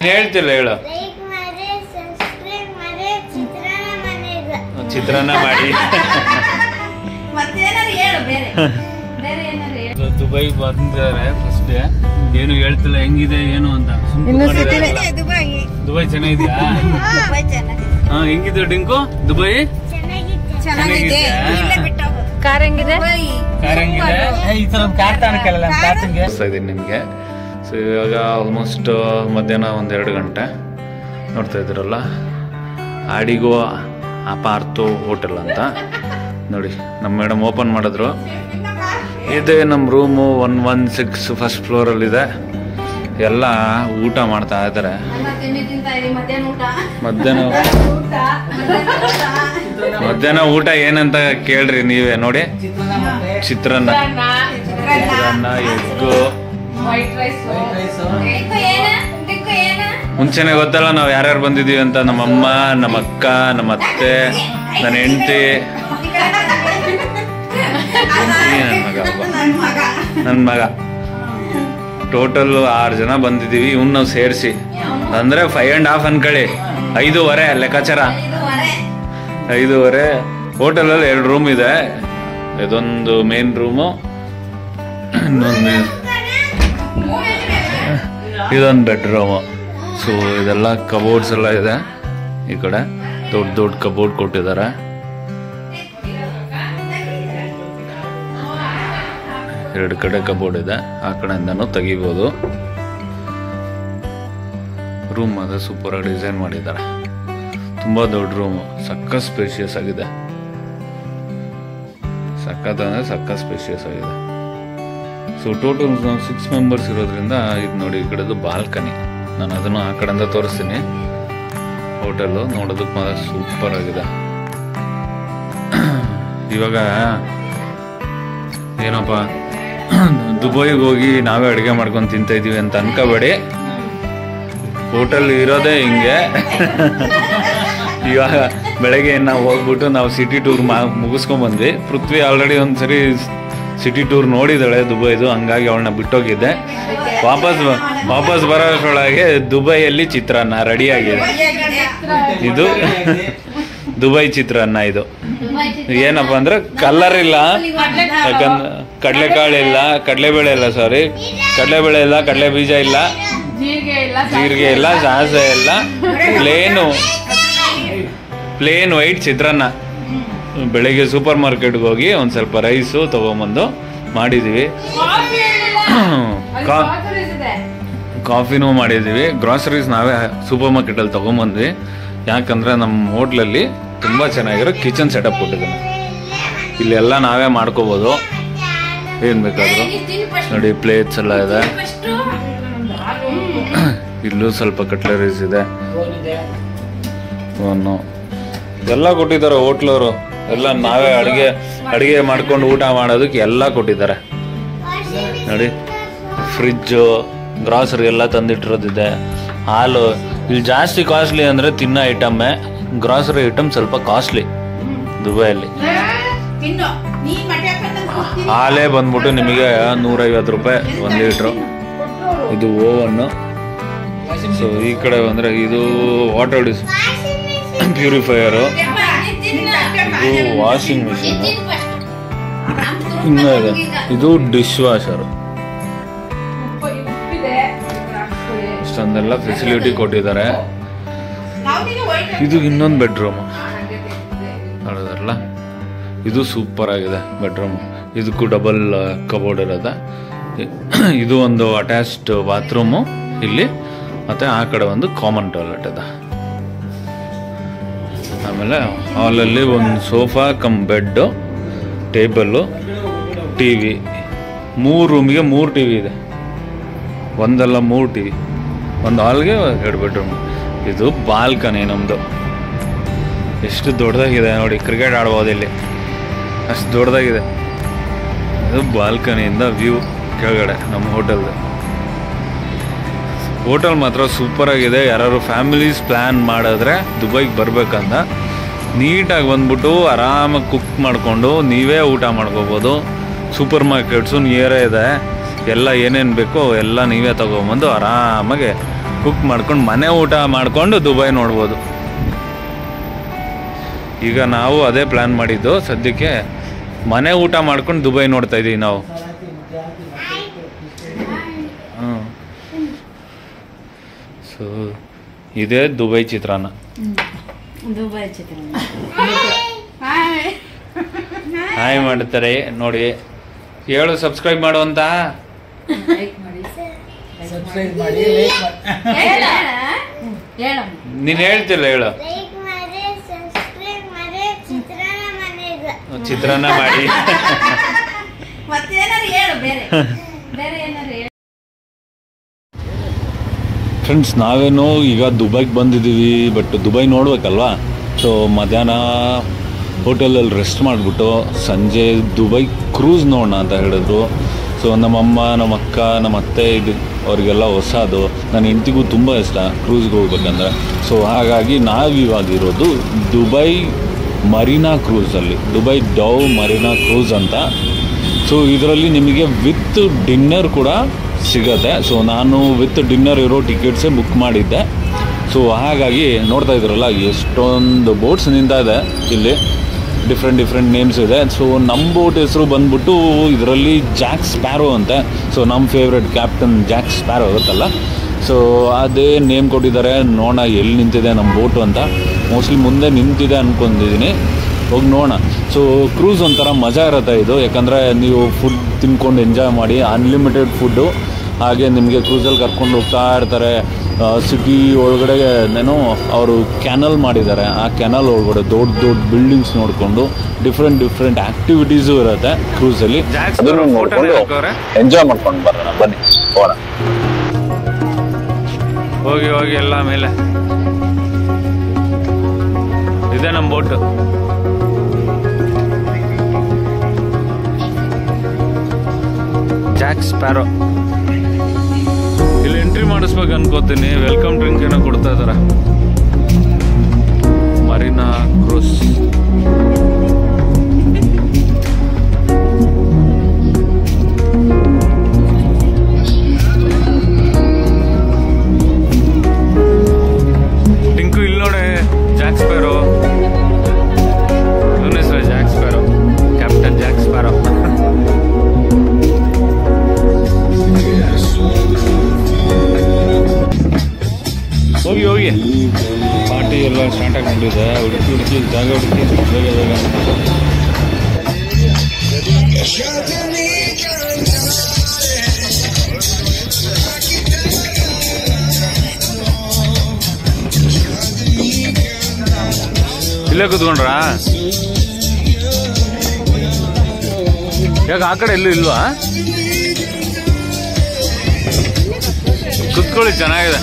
ಹೇಳ್ತಿಲ್ಲ ಹೇಳು ಲೈಕ್ ಮಾಡಿ ಸಬ್ಸ್ಕ್ರೈಬ್ ಮಾಡಿ ಚಿತ್ರಾನ್ನ ಮನೆಯದು ಚಿತ್ರಾನ್ನ ಮಾಡಿ ಮತ್ತೇನಾದ್ರು ಹೇಳು ಬೇರೆ ಬೇರೆ ಏನಾದ್ರು ಹೇಳು ದುಬೈ ಬಂದಿದ್ದಾರೆ ಫಸ್ಟ್ ಡೇ ಏನು ಹೇಳ್ತಿಲ್ಲ ಹೆಂಗಿದೆ ಏನು ಅಂತ ಸುಮ್ನೆ ಇನ್ನು ಕೂತ್ಕೊಂಡಿದ್ದಾರೆ. ಸಿಟಿನೇ ದುಬೈ ದುಬೈ ಚೆನ್ನಾಗಿದ್ಯಾ ದುಬೈ ಚೆನ್ನಾಗಿದೆ ಹಾ ಹೆಂಗಿದೆ ಡಿಂಕು ದುಬೈ ಚೆನ್ನಾಗಿತ್ತು ಚೆನ್ನಾಗಿದೆ ಚೆನ್ನಾಗಿದ್ಯಾ? ಇಲ್ಲೇ ಬಿಟ್ಟೋಗು ಕಾರ್ ಹೆಂಗಿದೆ ದುಬೈ ಕಾರ್ ಹೆಂಗಿದೆ ಈ ತರ ಕಾರ್ ತಾಣಕ್ಕೆಲ್ಲ ಸ್ಟಾರ್ಟಿಂಗ್ ತೋರಿಸ್ತಾ ಇದ್ದೀನಿ ನಿಮಗೆ ಸೊ ಇವಾಗ ಆಲ್ಮೋಸ್ಟ್ ಮಧ್ಯಾಹ್ನ ಒಂದೆರಡು ಗಂಟೆ ನೋಡ್ತಾ ಇದ್ದೀರಲ್ಲ ಆಡಿಗೋ ಅಪಾರ್ಥೋ ಹೋಟೆಲ್ ಅಂತ ನೋಡಿ ನಮ್ಮ ಮೇಡಮ್ ಓಪನ್ ಮಾಡಿದ್ರು ಇದೆ ನಮ್ಮ room one one six first ಫ್ಲೋರಲ್ಲಿದೆ ಎಲ್ಲ ಊಟ ಮಾಡ್ತಾ ಇದ್ದಾರೆ ನಮ್ಮ ತಿಂಡಿ ತಿಂತಾ ಇದೀವಿ ಮಧ್ಯಾಹ್ನ ಊಟ ಮಧ್ಯಾಹ್ನ ಊಟ ಮಧ್ಯಾಹ್ನ ಊಟ ಮಧ್ಯಾಹ್ನ ಊಟ ಏನಂತ ಕೇಳ್ರಿ ನೀವೇ ನೋಡಿ ಚಿತ್ರಾನ್ನ ಮತ್ತೆ chitranna chitranna egg white rice ಡಿಕ್ಕು ಏನ ಡಿಕ್ಕು ಏನ ಮುಂಚೆನೆ ಗೊತ್ತಲ್ಲ ನಾವು ಯಾರ್ಯಾರು ಬಂದಿದೀವಿ ಅಂತ ನಮ್ಮ ಅಮ್ಮ ನಮ್ಮ ಅಕ್ಕ ನಮ್ಮ ಅತ್ತೆ ನನ್ನ ಹೆಂಡತಿ ನನ್ನ ಮಗ ಒಬ್ಬ. ನನ್ ಮಗ ನನ್ನ ಮಗ ಟೋಟಲ್ ಆರು ಜನ ಬಂದಿದ್ದೀವಿ ಇವ್ನು ನಾವು ಸೇರಿಸಿ ಅಂದ್ರೆ ಫೈವ್ ಆ್ಯಂಡ್ ಹಾಫ್ ಅನ್ಕೊಳ್ಳಿ ಐದೂವರೆ ಲೆಕ್ಕಾಚಾರ ಐದುವರೆ ಐದೂವರೆ ಹೋಟೆಲಲ್ಲಿ ಎರಡು ರೂಮ್ ಇದೆ ಇದೊಂದು ಮೇನ್ ರೂಮು ಇನ್ನೊಂದು ಇದೊಂದು ಬೆಡ್ರೂಮು ಸೊ ಇದೆಲ್ಲ ಕಬೋರ್ಡ್ಸ್ ಎಲ್ಲ ಇದೆ ಈ ಕಡೆ ದೊಡ್ಡ ದೊಡ್ಡ ಕಬೋರ್ಡ್ ಕೊಟ್ಟಿದ್ದಾರೆ ಎರಡು ಕಡೆ ಕಬೋರ್ಡ್ ಇದೆ ಆ ಕಡೆಯಿಂದನೂ ತೆಗಿಬೋದು ರೂಮ್ ಅದ ಸೂಪರ್ ಆಗಿ ಡಿಸೈನ್ ಮಾಡಿದ್ದಾರೆ ತುಂಬಾ ದೊಡ್ಡ ರೂಮ್ ಸಕ್ಕ ಸ್ಪೇಷಿಯಸ್ ಆಗಿದೆ ಸಖತ್ ಅಂದ್ರೆ ಸಕ್ಕ ಸ್ಪೇಷಿಯಸ್ ಆಗಿದೆ ಸೊ ಟೋಟಲ್ ನಾವು ಸಿಕ್ಸ್ ಮೆಂಬರ್ಸ್ ಇರೋದ್ರಿಂದ ಇದು ನೋಡಿ ಈ ಕಡೆದು ಬಾಲ್ಕನಿ ನಾನು ಅದನ್ನು ಆ ಕಡೆಯಿಂದ ತೋರಿಸ್ತೀನಿ ಹೋಟೆಲ್ಲು ನೋಡೋದಕ್ಕೆ ಮಾತ್ರ ಸೂಪರ್ ಆಗಿದೆ ಇವಾಗ ಏನಪ್ಪ ದುಬೈಗೆ ಹೋಗಿ ನಾವೇ ಅಡುಗೆ ಮಾಡ್ಕೊಂಡು ತಿಂತಾ ಇದೀವಿ ಅಂತ ಅನ್ಕೋಬೇಡಿ ಹೋಟೆಲ್ ಇರೋದೇ ಹಿಂಗೆ ಇವಾಗ ಬೆಳಗ್ಗೆ ನಾವು ಹೋಗ್ಬಿಟ್ಟು ನಾವು ಸಿಟಿ ಟೂರ್ ಮಾ ಮುಗಿಸ್ಕೊಂಡ್ ಬಂದ್ವಿ ಪೃಥ್ವಿ ಆಲ್ರೆಡಿ ಒಂದು ಸರಿ ಸಿಟಿ ಟೂರ್ ನೋಡಿದಾಳೆ ದುಬೈದು ಹಂಗಾಗಿ ಅವಳನ್ನ ಬಿಟ್ಟೋಗಿದ್ದೆ ವಾಪಸ್ ಬ- ವಾಪಸ್ ಬರೋಷ್ರೊಳಗೆ ದುಬೈಯಲ್ಲಿ ಚಿತ್ರಾನ್ನ ರೆಡಿ ಆಗಿದೆ ಇದು ದುಬೈ ಚಿತ್ರಾನ್ನ ಇದು ಏನಪ್ಪ ಅಂದ್ರೆ ಕಲರ್ ಇಲ್ಲ ಯಾಕಂದ್ರೆ ಕಡಲೆಕಾಳು ಇಲ್ಲ ಕಡಲೆಬೇಳೆ ಇಲ್ಲ ಸಾರಿ ಕಡಲೆಬೇಳೆ ಇಲ್ಲ ಕಡಲೆ ಬೀಜ ಇಲ್ಲ ಜೀರಿಗೆ ಇಲ್ಲ ಸಾಸೆ ಇಲ್ಲ ಪ್ಲೇನು ಪ್ಲೇನ್ ವೈಟ್ ಚಿತ್ರಾನ್ನ ಬೆಳಗ್ಗೆ ಸೂಪರ್ ಮಾರ್ಕೆಟ್ಗೆ ಹೋಗಿ ಒಂದು ಸ್ವಲ್ಪ ರೈಸು ತೊಗೊಂಬಂದು ಮಾಡಿದ್ದೀವಿ ಕಾ ಕಾಫಿನೂ ಮಾಡಿದ್ದೀವಿ ಗ್ರಾಸರೀಸ್ ನಾವೇ ಸೂಪರ್ ಮಾರ್ಕೆಟಲ್ಲಿ ತೊಗೊಂಬಂದ್ವಿ ಯಾಕಂದರೆ ನಮ್ಮ ಹೋಟ್ಲಲ್ಲಿ ತುಂಬ ಚೆನ್ನಾಗಿರೋ ಕಿಚನ್ ಸೆಟಪ್ ಕೊಟ್ಟಿದ್ದಾನೆ ಇಲ್ಲೆಲ್ಲ ನಾವೇ ಮಾಡ್ಕೋಬೋದು ಏನು ಬೇಕಾದರೂ ನೋಡಿ ಪ್ಲೇಟ್ಸ್ ಎಲ್ಲ ಇದೆ ಇಲ್ಲೂ ಸ್ವಲ್ಪ ಕಟ್ಲರೀಸ್ ಇದೆ ಅವನು ಎಲ್ಲ ಕೊಟ್ಟಿದ್ದಾರೆ ಹೋಟ್ಲವರು ಎಲ್ಲ ನಾವೇ ಅಡುಗೆ ಅಡುಗೆ ಮಾಡ್ಕೊಂಡು ಊಟ ಮಾಡೋದಕ್ಕೆ ಎಲ್ಲ ಕೊಟ್ಟಿದ್ದಾರೆ ನೋಡಿ ಫ್ರಿಜ್ಜು ಗ್ರಾಸರಿ ಎಲ್ಲ ತಂದಿಟ್ಟಿರೋದಿದೆ ಹಾಲು ಇಲ್ಲಿ ಜಾಸ್ತಿ ಕಾಸ್ಟ್ಲಿ ಅಂದರೆ ತಿನ್ನೋ ಐಟಮ್ಮೇ ಗ್ರಾಸರಿ ಐಟಮ್ ಸ್ವಲ್ಪ ಕಾಸ್ಟ್ಲಿ ದುಬೈಯಲ್ಲಿ ತಿನ್ನು ನೀ ಮಟ್ಟ ಹಾಕೊಂಡು ಹಾಲೇ ಬಂದ್ಬಿಟ್ಟು ನಿಮಗೆ ನೂರೈವತ್ತು ರೂಪಾಯಿ ಒಂದು ಲೀಟ್ರು ಇದು ಓವನ್ನು ಸೊ ಈ ಕಡೆ ಬಂದರೆ ಇದು ವಾಟರ್ ಡಿಸ್ ಪ್ಯೂರಿಫೈಯರು ಇದು ವಾಷಿಂಗ್ ಮಿಷಿನ್ ಇನ್ನೂ ಇದೆ ಇದು ಡಿಶ್ ವಾಷರು ಇಷ್ಟೊಂದೆಲ್ಲ ಫೆಸಿಲಿಟಿ ಕೊಟ್ಟಿದ್ದಾರೆ ಇದು ಇನ್ನೊಂದು ಬೆಡ್ರೂಮ್ ನೋಡೋದಲ್ಲ ಇದು ಸೂಪರ್ ಆಗಿದೆ ಬೆಡ್ರೂಮ್ ಇದಕ್ಕೂ ಡಬಲ್ ಕಬೋರ್ಡ್ ಇರುತ್ತೆ ಇದು ಒಂದು ಅಟ್ಯಾಚ್ಡ್ ಬಾತ್ರೂಮು ಇಲ್ಲಿ ಮತ್ತು ಆ ಕಡೆ ಒಂದು ಕಾಮನ್ ಟಾಯ್ಲೆಟ್ ಇದೆ ಆಮೇಲೆ ಹಾಲಲ್ಲಿ ಒಂದು sofa cum bed table T V ಮೂರು ರೂಮಿಗೆ ಮೂರು ಟಿ ವಿ ಇದೆ ಒಂದಲ್ಲ ಮೂರು ಟಿ ವಿ ಒಂದು ಹಾಲ್ಗೆ ಎರಡು ಬೆಡ್ರೂಮ್ ಇದು ಬಾಲ್ಕನಿ ನಮ್ಮದು ಎಷ್ಟು ದೊಡ್ಡದಾಗಿದೆ ನೋಡಿ ಕ್ರಿಕೆಟ್ ಆಡ್ಬೋದು ಇಲ್ಲಿ ಅಷ್ಟು ದೊಡ್ಡದಾಗಿದೆ ಇದು ಬಾಲ್ಕನಿಯಿಂದ ವ್ಯೂ ಕೆಳಗಡೆ ನಮ್ಮ ಹೋಟೆಲ್ದು ಹೋಟೆಲ್ ಮಾತ್ರ ಸೂಪರ್ ಆಗಿದೆ ಯಾರು ಫ್ಯಾಮಿಲೀಸ್ ಪ್ಲ್ಯಾನ್ ಮಾಡಿದ್ರೆ ದುಬೈಗೆ ಬರ್ಬೇಕಂತ ನೀಟಾಗಿ ಬಂದ್ಬಿಟ್ಟು ಆರಾಮಾಗಿ ಕುಕ್ ಮಾಡಿಕೊಂಡು ನೀವೇ ಊಟ ಮಾಡ್ಕೋಬೋದು ಸೂಪರ್ ಮಾರ್ಕೆಟ್ಸು ನಿಯರೇ ಇದೆ ಎಲ್ಲ ಏನೇನು ಬೇಕೋ ಎಲ್ಲ ನೀವೇ ತಗೊಂಬಂದು ಆರಾಮಾಗಿ ಕುಕ್ ಮಾಡ್ಕೊಂಡು ಮನೆ ಊಟ ಮಾಡ್ಕೊಂಡು ದುಬೈ ನೋಡ್ಬೋದು ಈಗ ನಾವು ಅದೇ ಪ್ಲ್ಯಾನ್ ಮಾಡಿದ್ದು ಸದ್ಯಕ್ಕೆ ಮನೆ ಊಟ ಮಾಡ್ಕೊಂಡು ದುಬೈ ನೋಡ್ತಾ ಇದ್ದೀವಿ ನಾವು ಹ್ಞೂ ಸೊ ಇದೇ Dubai chitranna Dubai chitranna hi ಮಾಡ್ತಾರೆ ನೋಡಿ ಹೇಳು ಸಬ್ಸ್ಕ್ರೈಬ್ ಮಾಡು ಅಂತ ಲೈಕ್ ಮಾಡಿ ಸಬ್ಸ್ಕ್ರೈಬ್ ಮಾಡಿ ಲೈಕ್ ಮಾಡಿ ಹೇಳ ಹೇಳ ನೀನು ಹೇಳ್ತಿಲ್ಲ ಹೇಳು ಲೈಕ್ ಮಾಡಿ ಸಬ್ಸ್ಕ್ರೈಬ್ ಮಾಡಿ ಚಿತ್ರಾನ್ನ ಮನೆಗೆ ಚಿತ್ರಾನ್ನ ಮಾಡಿ ಮತ್ತೇನಾರು ಹೇಳು ಬೇರೆ ಬೇರೆ ಏನಾರು ಹೇಳು ಫ್ರೆಂಡ್ಸ್ ನಾವೇನು ಈಗ ದುಬೈಗೆ ಬಂದಿದ್ದೀವಿ ಬಟ್ ದುಬೈ ನೋಡ್ಬೇಕಲ್ವಾ ಸೊ ಮಧ್ಯಾಹ್ನ ಹೋಟೆಲಲ್ಲಿ ರೆಸ್ಟ್ ಮಾಡಿಬಿಟ್ಟು ಸಂಜೆ ದುಬೈ ಕ್ರೂಸ್ ನೋಡೋಣ ಅಂತ ಹೇಳಿದ್ರು ಸೊ ನಮ್ಮಮ್ಮ ನಮ್ಮ ಅಕ್ಕ ನಮ್ಮ ಅತ್ತೆ ಇದು ಅವರಿಗೆಲ್ಲ ಹೊಸದು ನನ್ನ ಹೆಂಡ್ತಿಗೂ ತುಂಬ ಇಷ್ಟ ಕ್ರೂಸ್ಗೆ ಹೋಗ್ಬೇಕಂದ್ರೆ ಸೊ ಹಾಗಾಗಿ ನಾವಿವಾಗ ಇರೋದು ದುಬೈ ಮರೀನಾ ಕ್ರೂಸಲ್ಲಿ ದುಬೈ ಡವ್ ಮರೀನಾ ಕ್ರೂಸ್ ಅಂತ ಸೊ ಇದರಲ್ಲಿ ನಿಮಗೆ ವಿತ್ ಡಿನ್ನರ್ ಕೂಡ ಸಿಗತ್ತೆ ಸೊ ನಾನು ವಿತ್ ಡಿನ್ನರ್ ಇರೋ ಟಿಕೆಟ್ಸೇ ಬುಕ್ ಮಾಡಿದ್ದೆ ಸೊ ಹಾಗಾಗಿ ನೋಡ್ತಾ ಇದ್ರಲ್ಲ ಎಷ್ಟೊಂದು ಬೋಟ್ಸ್ ನಿಂತ ಇದೆ ಇಲ್ಲಿ ಡಿಫ್ರೆಂಟ್ ಡಿಫ್ರೆಂಟ್ ನೇಮ್ಸ್ ಇದೆ ಸೊ ನಮ್ಮ ಬೋಟ್ ಹೆಸರು ಬಂದ್ಬಿಟ್ಟು ಇದರಲ್ಲಿ ಜಾಕ್ ಸ್ಪ್ಯಾರೋ ಅಂತ ಸೊ ನಮ್ಮ ಫೇವ್ರೆಟ್ ಕ್ಯಾಪ್ಟನ್ ಜಾಕ್ ಸ್ಪ್ಯಾರೋ ಗೊತ್ತಲ್ಲ ಸೊ ಅದೇ ನೇಮ್ ಕೊಟ್ಟಿದ್ದಾರೆ ನೋಡೋಣ ಎಲ್ಲಿ ನಿಂತಿದೆ ನಮ್ಮ ಬೋಟು ಅಂತ ಮೋಸ್ಟ್ಲಿ ಮುಂದೆ ನಿಂತಿದೆ ಅಂದ್ಕೊಂಡಿದ್ದೀನಿ ಹೋಗಿ ನೋಡೋಣ ಸೊ ಕ್ರೂಸ್ ಒಂಥರ ಮಜಾ ಇರುತ್ತೆ ಇದು ಯಾಕಂದರೆ ನೀವು ಫುಡ್ ತಿನ್ಕೊಂಡು ಎಂಜಾಯ್ ಮಾಡಿ ಅನ್ಲಿಮಿಟೆಡ್ ಫುಡ್ಡು ಹಾಗೆ ನಿಮಗೆ ಕ್ರೂಸಲ್ಲಿ ಕರ್ಕೊಂಡು ಹೋಗ್ತಾ ಇರ್ತಾರೆ ಸಿಟಿ ಒಳಗಡೆ ಏನೋ ಅವರು ಕ್ಯಾನಲ್ ಮಾಡಿದ್ದಾರೆ ಆ ಕ್ಯಾನಲ್ ಒಳಗಡೆ ದೊಡ್ಡ ದೊಡ್ಡ ಬಿಲ್ಡಿಂಗ್ಸ್ ನೋಡಿಕೊಂಡು ಡಿಫ್ರೆಂಟ್ ಡಿಫ್ರೆಂಟ್ ಆ್ಯಕ್ಟಿವಿಟೀಸು ಇರುತ್ತೆ ಕ್ರೂಸಲ್ಲಿ ಎಂಜಾಯ್ ಮಾಡ್ಕೊಂಡು ಬರೋಣ ಬನ್ನಿ ಹೋಗೋಣ ಹೋಗಿ ಹೋಗಿ ಎಲ್ಲ ಮೇಲೆ ಇದೆ ನಮ್ಮ ಬೋಟ್ ಜಾಕ್ ಸ್ಪ್ಯಾರೋ ಇಲ್ಲಿ ಎಂಟ್ರಿ ಮಾಡಿಸ್ಬೇಕು ಅನ್ಕೋತೀನಿ ವೆಲ್ಕಮ್ ಡ್ರಿಂಕ್ ಏನೋ ಕೊಡ್ತಾ ಇದಾರೆ ಮರೀನಾ ಕ್ರೂಸ್ ಟಿಂಕು ಇಲ್ಲಿ ನೋಡಿ ಜಾಕ್ ಸ್ಪ್ಯಾರೋ ಇವನ ಹೆಸರು Jack Sparrow captain Jack Sparrow ಹೋಗಿ ಹೋಗಿ ಪಾರ್ಟಿ ಎಲ್ಲ ಸ್ಟಾರ್ಟ್ ಆಗಿಬಿಟ್ಟಿದೆ ಹುಡುಕಿ ಹುಡುಕಿ ಜಾಗ ಹುಡುಕಿ ಬೇಗ ಬೇಗ ಇಲ್ಲೇ ಕೂತ್ಕೊಂಡ್ರಾ ಯಾಕೆ ಆ ಕಡೆ ಎಲ್ಲೂ ಇಲ್ವಾ ಕುತ್ಕೊಳ್ಳಿ ಚೆನ್ನಾಗಿದೆ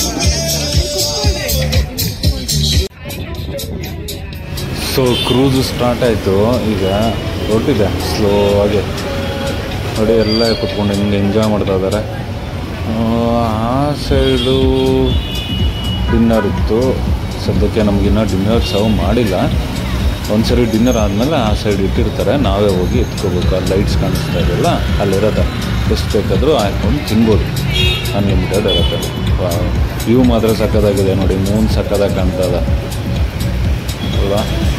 ಸೊ ಕ್ರೂಸ್ ಸ್ಟಾರ್ಟ್ ಆಯಿತು ಈಗ ಹೊರಟಿದೆ ಸ್ಲೋ ಆಗಿ ನೋಡಿ ಎಲ್ಲ ಕುತ್ಕೊಂಡು ಹಿಂಗೆ ಎಂಜಾಯ್ ಮಾಡ್ತಾ ಇದ್ದಾರೆ ಆ ಸೈಡು ಡಿನ್ನರ್ ಇತ್ತು ಸದ್ಯಕ್ಕೆ ನಮಗಿನ್ನ ಡಿನ್ನರ್ ಸರ್ವ್ ಮಾಡಿಲ್ಲ ಒಂದ್ಸರಿ ಡಿನ್ನರ್ ಆದಮೇಲೆ ಆ ಸೈಡ್ ಇಟ್ಟಿರ್ತಾರೆ ನಾವೇ ಹೋಗಿ ಎತ್ಕೋಬೇಕು ಆ ಲೈಟ್ಸ್ ಕಾಣಿಸ್ತಾ ಇದೆಯಲ್ಲ ಅಲ್ಲಿರೋದೆ ಎಷ್ಟು ಬೇಕಾದರೂ ಹಾಕೊಂಡು ತಿನ್ಬೋದು ಅನ್ಲಿಮಿಟೆಡ್ ಇರುತ್ತೆ ವ್ಯೂ ಮಾತ್ರ ಸಕ್ಕದಾಗಿದೆ ನೋಡಿ ಮೂನ್ ಸಕ್ಕದಾಗಿ ಕಾಣ್ತಾ ಇದೆ ಅಲ್ವಾ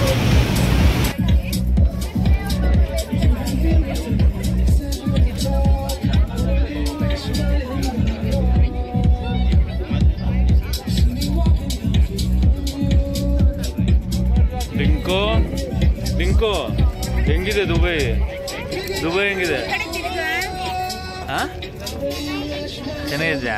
ಡಿಂಕು ಡಿಂಕು ಹೆಂಗಿದೆ ದುಬೈ ದುಬೈ ಹೆಂಗಿದೆ ಹಾ ಚೆನ್ನಾಗಿದ್ಯಾ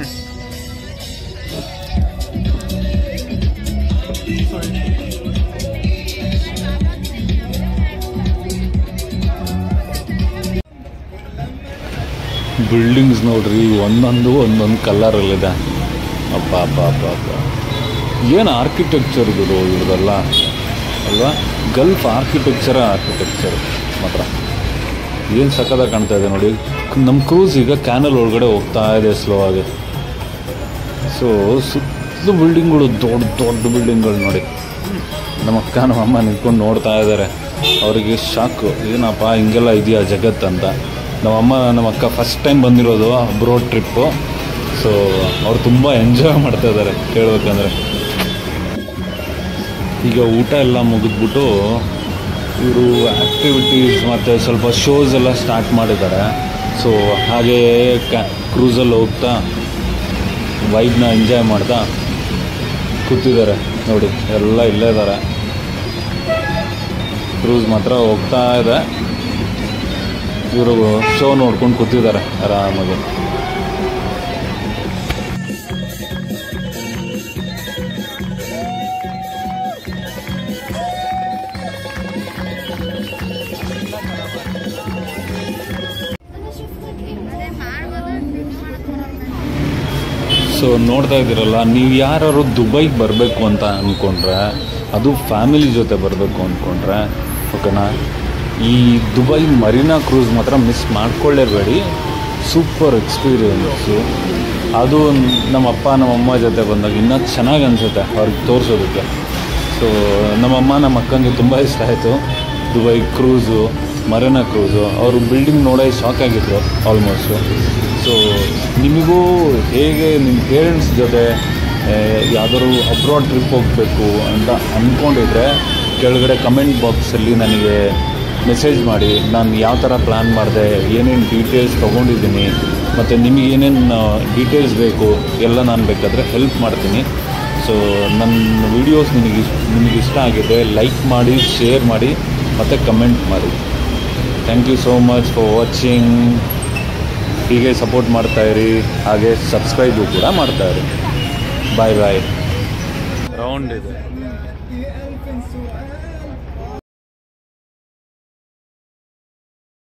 ಬಿಲ್ಡಿಂಗ್ಸ್ ನೋಡ್ರಿ ಒಂದೊಂದು ಒಂದೊಂದು ಕಲರಲ್ಲಿದೆ ಅಪ್ಪ ಅಪ್ಪ ಅಪ್ಪ ಅಪ್ಪ ಏನು ಆರ್ಕಿಟೆಕ್ಚರ್ ಇದು ಇವ್ರದೆಲ್ಲ ಅಲ್ವಾ ಗಲ್ಫ್ ಆರ್ಕಿಟೆಕ್ಚರ ಆರ್ಕಿಟೆಕ್ಚರ್ ಮಾತ್ರ ಏನು ಸಕ್ಕದಾಗಿ ಕಾಣ್ತಾ ಇದೆ ನೋಡಿ ನಮ್ಮ ಕ್ರೂಸ್ ಈಗ ಕ್ಯಾನಲ್ ಒಳಗಡೆ ಹೋಗ್ತಾ ಇದೆ ಸ್ಲೋ ಆಗಿ ಸೊ ಸುತ್ತಲೂ ಬಿಲ್ಡಿಂಗ್ಗಳು ದೊಡ್ಡ ದೊಡ್ಡ ಬಿಲ್ಡಿಂಗ್ಗಳು ನೋಡಿ ನಮ್ಮ ಅಕ್ಕ ನಮ್ಮ ಅಮ್ಮ ನಿಂತ್ಕೊಂಡು ನೋಡ್ತಾ ಇದ್ದಾರೆ ಅವರಿಗೆ ಶಾಕು ಏನಪ್ಪ ಹಿಂಗೆಲ್ಲ ಇದೆಯಾ ಜಗತ್ತಂತ ನಮ್ಮಮ್ಮ ನಮ್ಮ ಅಕ್ಕ ಫಸ್ಟ್ ಟೈಮ್ ಬಂದಿರೋದು ಬ್ರೋಡ್ ಟ್ರಿಪ್ಪು ಸೊ ಅವ್ರು ತುಂಬ ಎಂಜಾಯ್ ಮಾಡ್ತಾ ಇದ್ದಾರೆ ಹೇಳ್ಬೇಕಂದ್ರೆ ಈಗ ಊಟ ಎಲ್ಲ ಮುಗಿದ್ಬಿಟ್ಟು ಇವರು ಆ್ಯಕ್ಟಿವಿಟೀಸ್ ಮತ್ತು ಸ್ವಲ್ಪ ಶೋಸ್ ಎಲ್ಲ ಸ್ಟಾರ್ಟ್ ಮಾಡಿದ್ದಾರೆ ಸೊ ಹಾಗೆ ಕ್ಯಾ ಕ್ರೂಸಲ್ಲಿ ಹೋಗ್ತಾ ವೈಬ್ನ ಎಂಜಾಯ್ ಮಾಡ್ತಾ ಕೂತಿದ್ದಾರೆ ನೋಡಿ ಎಲ್ಲ ಇಲ್ಲೇ ಇದ್ದಾರೆ ಕ್ರೂಸ್ ಮಾತ್ರ ಹೋಗ್ತಾ ಇದೆ ಇವರು ಶೋ ನೋಡ್ಕೊಂಡು ಕೂತಿದ್ದಾರೆ ಆರಾಮಾಗಿ ಸೊ ನೋಡ್ತಾ ಇದ್ದೀರಲ್ಲ ನೀವು ಯಾರು ದುಬೈಗೆ ಬರಬೇಕು ಅಂತ ಅಂದ್ಕೊಂಡ್ರೆ ಅದು ಫ್ಯಾಮಿಲಿ ಜೊತೆ ಬರಬೇಕು ಅಂದ್ಕೊಂಡ್ರೆ ಓಕೆನಾ ಈ ದುಬೈ ಮರೀನಾ ಕ್ರೂಸ್ ಮಾತ್ರ ಮಿಸ್ ಮಾಡ್ಕೊಳ್ಳೇಬೇಡಿ ಸೂಪರ್ ಎಕ್ಸ್ಪೀರಿಯನ್ಸು ಅದು ನಮ್ಮ ಅಪ್ಪ ನಮ್ಮಮ್ಮ ಜೊತೆ ಬಂದಾಗ ಇನ್ನೂ ಚೆನ್ನಾಗಿ ಅನಿಸುತ್ತೆ ಅವ್ರಿಗೆ ತೋರಿಸೋದಕ್ಕೆ ಸೊ ನಮ್ಮಮ್ಮ ನಮ್ಮ ಅಕ್ಕಂಗೆ ತುಂಬ ಇಷ್ಟ ಆಯಿತು ದುಬೈ ಕ್ರೂಸು ಮರನ ಕ್ರೂಸು ಅವರು ಬಿಲ್ಡಿಂಗ್ ನೋಡೋ ಶಾಕ್ ಆಗಿದ್ರು ಆಲ್ಮೋಸ್ಟು ಸೊ ನಿಮಗೂ ಹೇಗೆ ನಿಮ್ಮ ಪೇರೆಂಟ್ಸ್ ಜೊತೆ ಯಾವ್ದಾದ್ರು ಅಬ್ರಾಡ್ ಟ್ರಿಪ್ ಹೋಗಬೇಕು ಅಂತ ಅಂದ್ಕೊಂಡಿದ್ರೆ ಕೆಳಗಡೆ ಕಮೆಂಟ್ ಬಾಕ್ಸಲ್ಲಿ ನನಗೆ ಮೆಸೇಜ್ ಮಾಡಿ ನಾನು ಯಾವ ಥರ ಪ್ಲ್ಯಾನ್ ಮಾಡಿದೆ ಏನೇನು ಡೀಟೇಲ್ಸ್ ತೊಗೊಂಡಿದ್ದೀನಿ ಮತ್ತು ನಿಮಗೆ ಏನೇನು ಡೀಟೇಲ್ಸ್ ಬೇಕು ಎಲ್ಲ ನಾನು ಬೇಕಾದರೆ ಹೆಲ್ಪ್ ಮಾಡ್ತೀನಿ ಸೊ ನನ್ನ ವೀಡಿಯೋಸ್ ನಿನಗೆ ನಿಮಗೆ ಇಷ್ಟ ಆಗಿದೆ ಲೈಕ್ ಮಾಡಿ ಶೇರ್ ಮಾಡಿ ಮತ್ತು ಕಮೆಂಟ್ ಮಾಡಿ thank you so much for watching ಹೀಗೆ ಸಪೋರ್ಟ್ ಮಾಡ್ತಾಯಿರಿ ಹಾಗೆ ಸಬ್ಸ್ಕ್ರೈಬು ಕೂಡ ಮಾಡ್ತಾಯಿರಿ ಬಾಯ್ ಬಾಯ್ ರೌಂಡ್ ಇದೆ